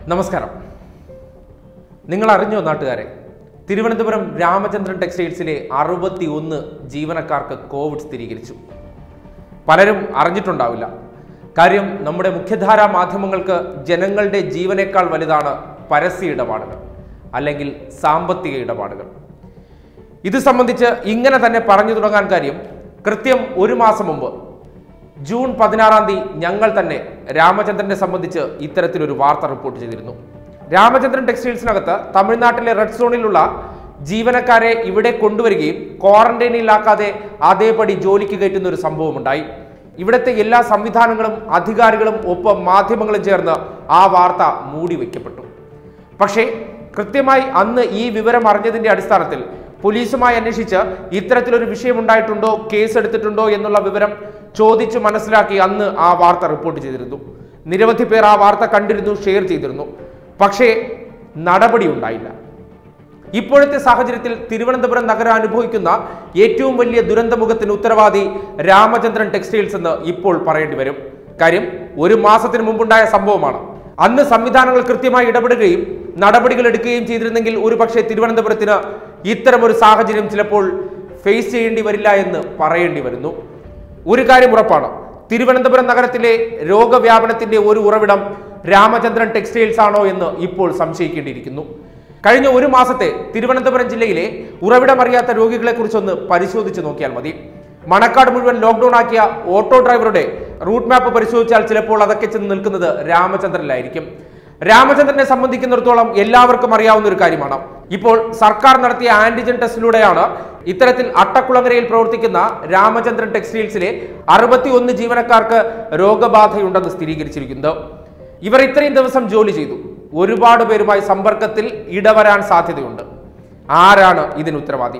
നമസ്കാരം നിങ്ങൾ അറിഞ്ഞോ നാട്ടുകാരെ തിരുവനന്തപുരം രാമചന്ദ്രൻ ടെക്സ്റ്റൈൽസിലെ അറുപത്തി ഒന്ന് ജീവനക്കാർക്ക് കോവിഡ് സ്ഥിരീകരിച്ചു പലരും അറിഞ്ഞിട്ടുണ്ടാവില്ല കാര്യം നമ്മുടെ മുഖ്യധാരാ മാധ്യമങ്ങൾക്ക് ജനങ്ങളുടെ ജീവനേക്കാൾ വലുതാണ് പരസ്യ ഇടപാടുകൾ അല്ലെങ്കിൽ സാമ്പത്തിക ഇടപാടുകൾ ഇത് സംബന്ധിച്ച് ഇങ്ങനെ തന്നെ പറഞ്ഞു തുടങ്ങാൻ കാര്യം കൃത്യം ഒരു മാസം മുമ്പ് ജൂൺ പതിനാറാം തീയതി ഞങ്ങൾ തന്നെ രാമചന്ദ്രനെ സംബന്ധിച്ച് ഇത്തരത്തിലൊരു വാർത്ത റിപ്പോർട്ട് ചെയ്തിരുന്നു രാമചന്ദ്രൻ ടെക്സ്റ്റൈൽസിനകത്ത് തമിഴ്നാട്ടിലെ റെഡ് സോണിലുള്ള ജീവനക്കാരെ ഇവിടെ കൊണ്ടുവരികയും ക്വാറന്റൈനിലാക്കാതെ അതേപടി ജോലിക്ക് കയറ്റുന്ന ഒരു സംഭവമുണ്ടായി ഇവിടുത്തെ എല്ലാ സംവിധാനങ്ങളും അധികാരികളും ഒപ്പം മാധ്യമങ്ങളും ചേർന്ന് ആ വാർത്ത മൂടി വയ്ക്കപ്പെട്ടു പക്ഷേ കൃത്യമായി അന്ന് ഈ വിവരം അറിഞ്ഞതിന്റെ അടിസ്ഥാനത്തിൽ പോലീസുമായി അന്വേഷിച്ച് ഇത്തരത്തിലൊരു വിഷയമുണ്ടായിട്ടുണ്ടോ കേസ് എടുത്തിട്ടുണ്ടോ എന്നുള്ള വിവരം ചോദിച്ചു മനസ്സിലാക്കി അന്ന് ആ വാർത്ത റിപ്പോർട്ട് ചെയ്തിരുന്നു നിരവധി പേർ ആ വാർത്ത കണ്ടിരുന്നു ഷെയർ ചെയ്തിരുന്നു പക്ഷേ നടപടി ഉണ്ടായില്ല ഇപ്പോഴത്തെ സാഹചര്യത്തിൽ തിരുവനന്തപുരം നഗരം അനുഭവിക്കുന്ന ഏറ്റവും വലിയ ദുരന്തമുഖത്തിന് ഉത്തരവാദി രാമചന്ദ്രൻ ടെക്സ്റ്റൈൽസ് എന്ന് ഇപ്പോൾ പറയേണ്ടി വരും കാര്യം ഒരു മാസത്തിന് മുമ്പുണ്ടായ സംഭവമാണ് അന്ന് സംവിധാനങ്ങൾ കൃത്യമായി ഇടപെടുകയും നടപടികൾ എടുക്കുകയും ചെയ്തിരുന്നെങ്കിൽ ഒരുപക്ഷെ തിരുവനന്തപുരത്തിന് ഇത്തരം ഒരു സാഹചര്യം ചിലപ്പോൾ ഫേസ് ചെയ്യേണ്ടി വരില്ല എന്ന് പറയേണ്ടി വരുന്നു ഒരു കാര്യം ഉറപ്പാണ് തിരുവനന്തപുരം നഗരത്തിലെ രോഗവ്യാപനത്തിന്റെ ഒരു ഉറവിടം രാമചന്ദ്രൻ ടെക്സ്റ്റൈൽസ് ആണോ എന്ന് ഇപ്പോൾ സംശയിക്കേണ്ടിയിരിക്കുന്നു കഴിഞ്ഞ ഒരു മാസത്തെ തിരുവനന്തപുരം ജില്ലയിലെ ഉറവിടമറിയാത്ത രോഗികളെ കുറിച്ചൊന്ന് പരിശോധിച്ച് നോക്കിയാൽ മതി മണക്കാട് മുഴുവൻ ലോക്ക്ഡൌൺ ആക്കിയ ഓട്ടോ ഡ്രൈവറുടെ റൂട്ട് മാപ്പ് പരിശോധിച്ചാൽ ചിലപ്പോൾ അതൊക്കെ ചെന്ന് നിൽക്കുന്നത് രാമചന്ദ്രനിലായിരിക്കും രാമചന്ദ്രനെ സംബന്ധിക്കുന്നിടത്തോളം എല്ലാവർക്കും അറിയാവുന്ന ഒരു കാര്യമാണ് ഇപ്പോൾ സർക്കാർ നടത്തിയ ആന്റിജൻ ടെസ്റ്റിലൂടെയാണ് ഇത്തരത്തിൽ അട്ടക്കുളങ്ങരയിൽ പ്രവർത്തിക്കുന്ന രാമചന്ദ്രൻ ടെക്സ്റ്റൈൽസിലെ അറുപത്തി ഒന്ന് ജീവനക്കാർക്ക് രോഗബാധയുണ്ടെന്ന് സ്ഥിരീകരിച്ചിരിക്കുന്നത് ഇവർ ഇത്രയും ദിവസം ജോലി ചെയ്തു ഒരുപാട് പേരുമായി സമ്പർക്കത്തിൽ ഇടവരാൻ സാധ്യതയുണ്ട് ആരാണ് ഇതിന് ഉത്തരവാദി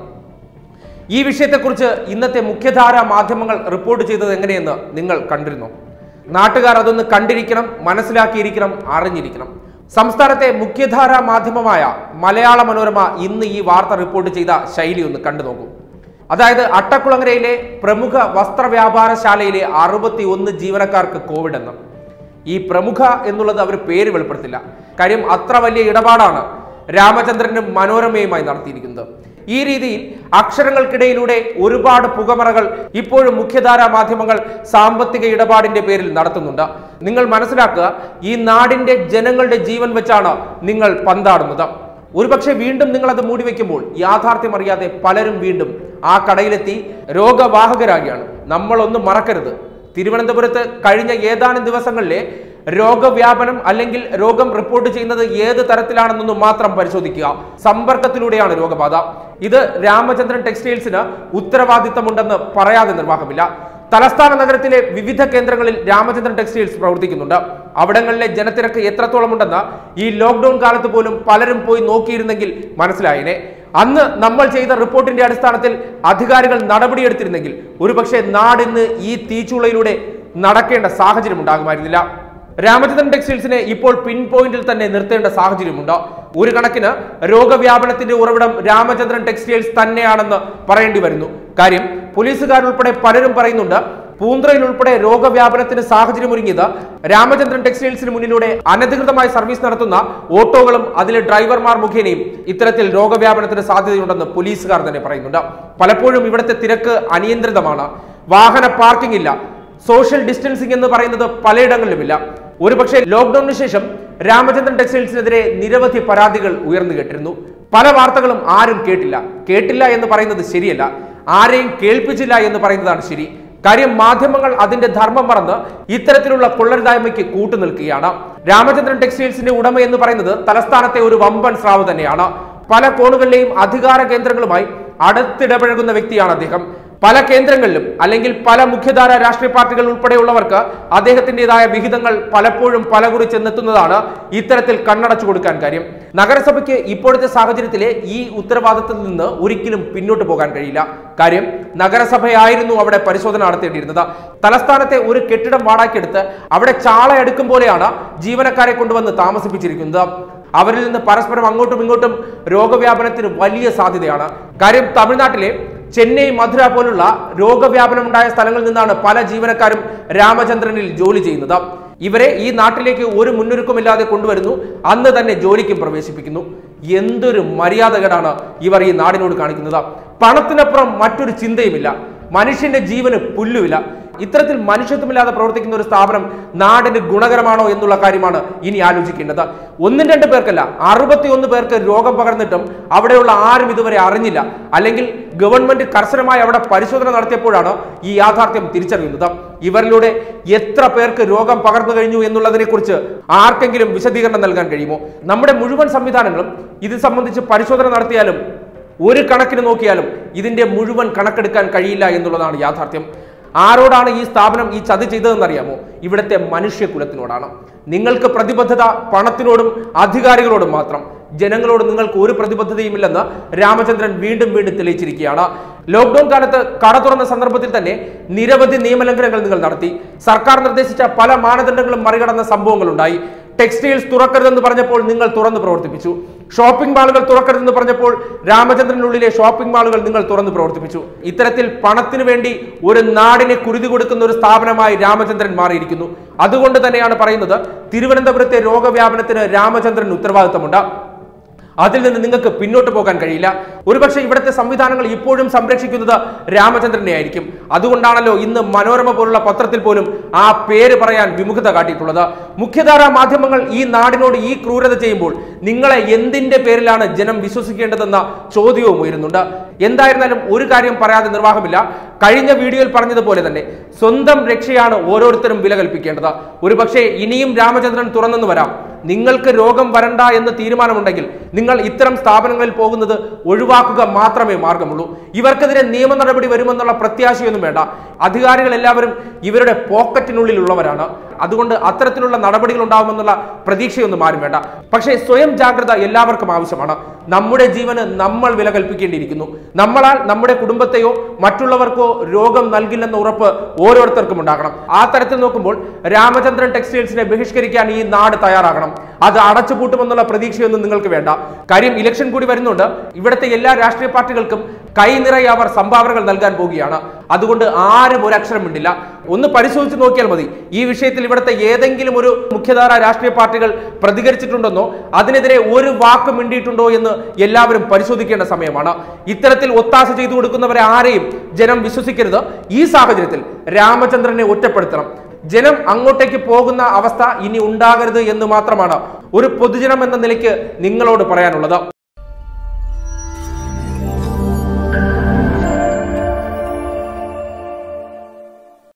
ഈ വിഷയത്തെക്കുറിച്ച് ഇന്നത്തെ മുഖ്യധാര മാധ്യമങ്ങൾ റിപ്പോർട്ട് ചെയ്തത് എങ്ങനെയെന്ന് നിങ്ങൾ കണ്ടിരുന്നു നാട്ടുകാർ അതൊന്ന് കണ്ടിരിക്കണം മനസ്സിലാക്കിയിരിക്കണം അറിഞ്ഞിരിക്കണം സംസ്ഥാനത്തെ മുഖ്യധാര മാധ്യമമായ മലയാള മനോരമ ഇന്ന് ഈ വാർത്ത റിപ്പോർട്ട് ചെയ്ത ശൈലി ഒന്ന് കണ്ടു നോക്കൂ അതായത് അട്ടക്കുളങ്ങരയിലെ പ്രമുഖ വസ്ത്രവ്യാപാരശാലയിലെ അറുപത്തി ഒന്ന് ജീവനക്കാർക്ക് കോവിഡ് എന്ന് ഈ പ്രമുഖ എന്നുള്ളത് അവർ പേര് വെളിപ്പെടുത്തില്ല കാര്യം അത്ര വലിയ ഇടപാടാണ് രാമചന്ദ്രനും മനോരമയുമായി നടത്തിയിരിക്കുന്നത് ഈ രീതിയിൽ അക്ഷരങ്ങൾക്കിടയിലൂടെ ഒരുപാട് പുകമറകൾ ഇപ്പോഴും മുഖ്യധാരാ മാധ്യമങ്ങൾ സാമ്പത്തിക ഇടപാടിന്റെ പേരിൽ നടത്തുന്നുണ്ട് നിങ്ങൾ മനസ്സിലാക്കുക ഈ നാടിന്റെ ജനങ്ങളുടെ ജീവൻ വെച്ചാണ് നിങ്ങൾ പന്താടുന്നത് ഒരുപക്ഷെ വീണ്ടും നിങ്ങൾ അത് മൂടിവെക്കുമ്പോൾ യാഥാർത്ഥ്യം അറിയാതെ പലരും വീണ്ടും ആ കടയിലെത്തി രോഗവാഹകരാകുകയാണ് നമ്മളൊന്നും മറക്കരുത് തിരുവനന്തപുരത്ത് കഴിഞ്ഞ ഏതാനും ദിവസങ്ങളിലെ രോഗവ്യാപനം അല്ലെങ്കിൽ രോഗം റിപ്പോർട്ട് ചെയ്യുന്നത് ഏത് തരത്തിലാണെന്നൊന്നും മാത്രം പരിശോധിക്കുക സമ്പർക്കത്തിലൂടെയാണ് രോഗബാധ ഇത് രാമചന്ദ്രൻ ടെക്സ്റ്റൈൽസിന് ഉത്തരവാദിത്തമുണ്ടെന്ന് പറയാതെ നിർവാഹമില്ല തലസ്ഥാന നഗരത്തിലെ വിവിധ കേന്ദ്രങ്ങളിൽ രാമചന്ദ്രൻ ടെക്സ്റ്റൈൽസ് പ്രവർത്തിക്കുന്നുണ്ട് അവിടങ്ങളിലെ ജനത്തിരക്ക് എത്രത്തോളം ഉണ്ടെന്ന് ഈ ലോക്ക്ഡൌൺ കാലത്ത് പോലും പലരും പോയി നോക്കിയിരുന്നെങ്കിൽ മനസ്സിലായേനെ അന്ന് നമ്മൾ ചെയ്ത റിപ്പോർട്ടിന്റെ അടിസ്ഥാനത്തിൽ അധികാരികൾ നടപടിയെടുത്തിരുന്നെങ്കിൽ ഒരുപക്ഷെ നാടിന്ന് ഈ തീച്ചുളയിലൂടെ നടക്കേണ്ട സാഹചര്യം ഉണ്ടാകുമായിരുന്നില്ല രാമചന്ദ്രൻ ടെക്സ്റ്റൈൽസിനെ ഇപ്പോൾ പിൻ പോയിന്റിൽ തന്നെ നിർത്തേണ്ട സാഹചര്യമുണ്ട് ഒരു കണക്കിന് രോഗവ്യാപനത്തിന്റെ ഉറവിടം രാമചന്ദ്രൻ ടെക്സ്റ്റൈൽസ് തന്നെയാണെന്ന് പറയേണ്ടി വരുന്നു കാര്യം പോലീസുകാരുൾപ്പെടെ പലരും പറയുന്നുണ്ട് പൂന്തറയിൽ ഉൾപ്പെടെ രോഗവ്യാപനത്തിന് സാഹചര്യം ഒരുങ്ങിയത് രാമചന്ദ്രൻ ടെക്സ്റ്റൈൽസിന് മുന്നിലൂടെ അനധികൃതമായി സർവീസ് നടത്തുന്ന ഓട്ടോകളും അതിലെ ഡ്രൈവർമാർ മുഖേനയും ഇത്തരത്തിൽ രോഗവ്യാപനത്തിന് സാധ്യതയുണ്ടെന്ന് പോലീസുകാർ തന്നെ പറയുന്നുണ്ട് പലപ്പോഴും ഇവിടുത്തെ തിരക്ക് അനിയന്ത്രിതമാണ് വാഹന പാർക്കിംഗ് ഇല്ല സോഷ്യൽ ഡിസ്റ്റൻസിംഗ് എന്ന് പറയുന്നത് പലയിടങ്ങളിലുമില്ല ഒരുപക്ഷെ ലോക്ക്ഡൌണിന് ശേഷം രാമചന്ദ്രൻ ടെക്സ്റ്റൈൽസിനെതിരെ നിരവധി പരാതികൾ ഉയർന്നു കേട്ടിരുന്നു പല വാർത്തകളും ആരും കേട്ടില്ല കേട്ടില്ല എന്ന് പറയുന്നത് ശരിയല്ല ആരെയും കേൾപ്പിച്ചില്ല എന്ന് പറയുന്നതാണ് ശരി കാര്യം മാധ്യമങ്ങൾ അതിന്റെ ധർമ്മം മറന്ന് ഇത്തരത്തിലുള്ള കൊള്ളരുതായ്മയ്ക്ക് കൂട്ടുനിൽക്കുകയാണ് രാമചന്ദ്രൻ ടെക്സ്റ്റൈൽസിന്റെ ഉടമ എന്ന് പറയുന്നത് തലസ്ഥാനത്തെ ഒരു വമ്പൻ സ്രാവ് തന്നെയാണ് പല കോണുകളിലെയും അധികാര കേന്ദ്രങ്ങളുമായി അടുത്തിടപഴകുന്ന വ്യക്തിയാണ് അദ്ദേഹം പല കേന്ദ്രങ്ങളിലും അല്ലെങ്കിൽ പല മുഖ്യധാര രാഷ്ട്രീയ പാർട്ടികൾ ഉൾപ്പെടെയുള്ളവർക്ക് അദ്ദേഹത്തിൻ്റെതായ വിഹിതങ്ങൾ പലപ്പോഴും പലകുറി ചെന്നെത്തുന്നതാണ് ഇത്തരത്തിൽ കണ്ണടച്ചു കൊടുക്കാൻ കാര്യം നഗരസഭയ്ക്ക് ഇപ്പോഴത്തെ സാഹചര്യത്തിലെ ഈ ഉത്തരവാദിത്തത്തിൽ നിന്ന് ഒരിക്കലും പിന്നോട്ട് പോകാൻ കഴിയില്ല കാര്യം നഗരസഭയായിരുന്നു അവിടെ പരിശോധന നടത്തേണ്ടിയിരുന്നത് തലസ്ഥാനത്തെ ഒരു കെട്ടിടം വാടകയ്ക്കെടുത്ത് അവിടെ ചാളയെടുക്കും പോലെയാണ് ജീവനക്കാരെ കൊണ്ടുവന്ന് താമസിപ്പിച്ചിരിക്കുന്നത് അവരിൽ നിന്ന് പരസ്പരം അങ്ങോട്ടും ഇങ്ങോട്ടും രോഗവ്യാപനത്തിന് വലിയ സാധ്യതയാണ് കാര്യം തമിഴ്നാട്ടിലെ ചെന്നൈ മധുര പോലുള്ള രോഗവ്യാപനം ഉണ്ടായ സ്ഥലങ്ങളിൽ നിന്നാണ് പല ജീവനക്കാരും രാമചന്ദ്രനിൽ ജോലി ചെയ്യുന്നത് ഇവരെ ഈ നാട്ടിലേക്ക് ഒരു മുന്നൊരുക്കമില്ലാതെ കൊണ്ടുവരുന്നു അന്ന് തന്നെ ജോലിക്കും പ്രവേശിപ്പിക്കുന്നു എന്തൊരു മര്യാദകേടാണ് ഇവർ ഈ നാടിനോട് കാണിക്കുന്നത് പണത്തിനപ്പുറം മറ്റൊരു ചിന്തയുമില്ല മനുഷ്യന്റെ ജീവന് പുല്ലുമില്ല ഇത്തരത്തിൽ മനുഷ്യത്വമില്ലാതെ പ്രവർത്തിക്കുന്ന ഒരു സ്ഥാപനം നാടിന് ഗുണകരമാണോ എന്നുള്ള കാര്യമാണ് ഇനി ആലോചിക്കേണ്ടത് ഒന്നും രണ്ട് പേർക്കല്ല അറുപത്തിയൊന്ന് പേർക്ക് രോഗം പകർന്നിട്ടും അവിടെയുള്ള ആരും ഇതുവരെ അറിഞ്ഞില്ല അല്ലെങ്കിൽ ഗവൺമെന്റ് കർശനമായി അവിടെ പരിശോധന നടത്തിയപ്പോഴാണ് ഈ യാഥാർത്ഥ്യം തിരിച്ചറിയുന്നത് ഇവരിലൂടെ എത്ര പേർക്ക് രോഗം പകർന്നു കഴിഞ്ഞു എന്നുള്ളതിനെ കുറിച്ച് ആർക്കെങ്കിലും വിശദീകരണം നൽകാൻ കഴിയുമോ നമ്മുടെ മുഴുവൻ സംവിധാനങ്ങളും ഇത് സംബന്ധിച്ച് പരിശോധന നടത്തിയാലും ഒരു കണക്കിന് നോക്കിയാലും ഇതിന്റെ മുഴുവൻ കണക്കെടുക്കാൻ കഴിയില്ല എന്നുള്ളതാണ് യാഥാർത്ഥ്യം ആരോടാണ് ഈ സ്ഥാപനം ഈ ചതി ചെയ്തതെന്നറിയാമോ ഇവിടുത്തെ മനുഷ്യകുലത്തിനോടാണ് നിങ്ങൾക്ക് പ്രതിബദ്ധത പണത്തിനോടും അധികാരികളോടും മാത്രം ജനങ്ങളോട് നിങ്ങൾക്ക് ഒരു പ്രതിബദ്ധതയുമില്ലെന്ന് രാമചന്ദ്രൻ വീണ്ടും വീണ്ടും തെളിയിച്ചിരിക്കുകയാണ് ലോക്ക്ഡൌൺ കാലത്ത് കട തുറന്ന സന്ദർഭത്തിൽ തന്നെ നിരവധി നിയമലംഘനങ്ങൾ നിങ്ങൾ നടത്തി സർക്കാർ നിർദ്ദേശിച്ച പല മാനദണ്ഡങ്ങളും മറികടന്ന സംഭവങ്ങൾ ഉണ്ടായി ടെക്സ്റ്റൈൽസ് തുറക്കരുതെന്ന് പറഞ്ഞപ്പോൾ നിങ്ങൾ തുറന്നു പ്രവർത്തിപ്പിച്ചു ഷോപ്പിംഗ് മാളുകൾ തുറക്കരുതെന്ന് പറഞ്ഞപ്പോൾ രാമചന്ദ്രനുള്ളിലെ ഷോപ്പിംഗ് മാളുകൾ നിങ്ങൾ തുറന്നു പ്രവർത്തിപ്പിച്ചു ഇത്തരത്തിൽ പണത്തിനു വേണ്ടി ഒരു നാടിനെ കുരുതി കൊടുക്കുന്ന ഒരു സ്ഥാപനമായി രാമചന്ദ്രൻ മാറിയിരിക്കുന്നു അതുകൊണ്ട് തന്നെയാണ് പറയുന്നത് തിരുവനന്തപുരത്തെ രോഗവ്യാപനത്തിന് രാമചന്ദ്രൻ ഉത്തരവാദിത്തമുണ്ട് അതിൽ നിന്ന് നിങ്ങൾക്ക് പിന്നോട്ട് പോകാൻ കഴിയില്ല ഒരുപക്ഷെ ഇവിടുത്തെ സംവിധാനങ്ങൾ ഇപ്പോഴും സംരക്ഷിക്കുന്നത് രാമചന്ദ്രനെ ആയിരിക്കും അതുകൊണ്ടാണല്ലോ ഇന്ന് മനോരമ പോലുള്ള പത്രത്തിൽ പോലും ആ പേര് പറയാൻ വിമുഖത കാട്ടിയിട്ടുള്ളത് മുഖ്യധാരാ മാധ്യമങ്ങൾ ഈ നാടിനോട് ഈ ക്രൂരത ചെയ്യുമ്പോൾ നിങ്ങളെ എന്തിന്റെ പേരിലാണ് ജനം വിശ്വസിക്കേണ്ടതെന്ന ചോദ്യവും ഉയരുന്നുണ്ട് എന്തായിരുന്നാലും ഒരു കാര്യം പറയാതെ നിർവാഹമില്ല കഴിഞ്ഞ വീഡിയോയിൽ പറഞ്ഞതുപോലെ തന്നെ സ്വന്തം രക്ഷയാണ് ഓരോരുത്തരും വില കൽപ്പിക്കേണ്ടത് ഒരുപക്ഷെ ഇനിയും രാമചന്ദ്രൻ തുറന്നെന്ന് വരാം നിങ്ങൾക്ക് രോഗം വരണ്ട എന്ന് തീരുമാനമുണ്ടെങ്കിൽ നിങ്ങൾ ഇത്തരം സ്ഥാപനങ്ങളിൽ പോകുന്നത് ഒഴിവാക്കുക മാത്രമേ മാർഗമുള്ളൂ ഇവർക്കെതിരെ നിയമ നടപടി വരുമെന്നുള്ള പ്രത്യാശയൊന്നും വേണ്ട അധികാരികൾ എല്ലാവരും ഇവരുടെ പോക്കറ്റിനുള്ളിലുള്ളവരാണ് അതുകൊണ്ട് അത്തരത്തിലുള്ള നടപടികൾ ഉണ്ടാകുമെന്നുള്ള പ്രതീക്ഷയൊന്നും ആരും വേണ്ട പക്ഷേ സ്വയം ജാഗ്രത എല്ലാവർക്കും ആവശ്യമാണ് നമ്മുടെ ജീവന് നമ്മൾ വില കൽപ്പിക്കേണ്ടിയിരിക്കുന്നു നമ്മളാൽ നമ്മുടെ കുടുംബത്തെയോ മറ്റുള്ളവർക്കോ രോഗം നൽകില്ലെന്ന ഉറപ്പ് ഓരോരുത്തർക്കും ഉണ്ടാകണം ആ തരത്തിൽ നോക്കുമ്പോൾ രാമചന്ദ്രൻ ടെക്സ്റ്റൈൽസിനെ ബഹിഷ്കരിക്കാൻ ഈ നാട് തയ്യാറാകണം അത് അടച്ചുപൂട്ടുമെന്നുള്ള പ്രതീക്ഷയൊന്നും നിങ്ങൾക്ക് വേണ്ട കാര്യം ഇലക്ഷൻ കൂടി വരുന്നുണ്ട് ഇവിടുത്തെ എല്ലാ രാഷ്ട്രീയ പാർട്ടികൾക്കും കൈ നിറയെ അവർ സംഭാവനകൾ നൽകാൻ പോവുകയാണ് അതുകൊണ്ട് ആരും ഒരു അക്ഷരം മിണ്ടില്ല ഒന്ന് പരിശോധിച്ച് നോക്കിയാൽ മതി ഈ വിഷയത്തിൽ ഇവിടുത്തെ ഏതെങ്കിലും ഒരു മുഖ്യധാര രാഷ്ട്രീയ പാർട്ടികൾ പ്രതികരിച്ചിട്ടുണ്ടെന്നോ അതിനെതിരെ ഒരു വാക്ക് മിണ്ടിയിട്ടുണ്ടോ എന്ന് എല്ലാവരും പരിശോധിക്കേണ്ട സമയമാണ് ഇത്തരത്തിൽ ഒത്താശ ചെയ്തു കൊടുക്കുന്നവരെ ആരെയും ജനം വിശ്വസിക്കരുത് ഈ സാഹചര്യത്തിൽ രാമചന്ദ്രനെ ഒറ്റപ്പെടുത്തണം ജനം അങ്ങോട്ടേക്ക് പോകുന്ന അവസ്ഥ ഇനി ഉണ്ടാകരുത് എന്ന് മാത്രമാണ് ഒരു പൊതുജനം എന്ന നിലയ്ക്ക് നിങ്ങളോട് പറയാനുള്ളത്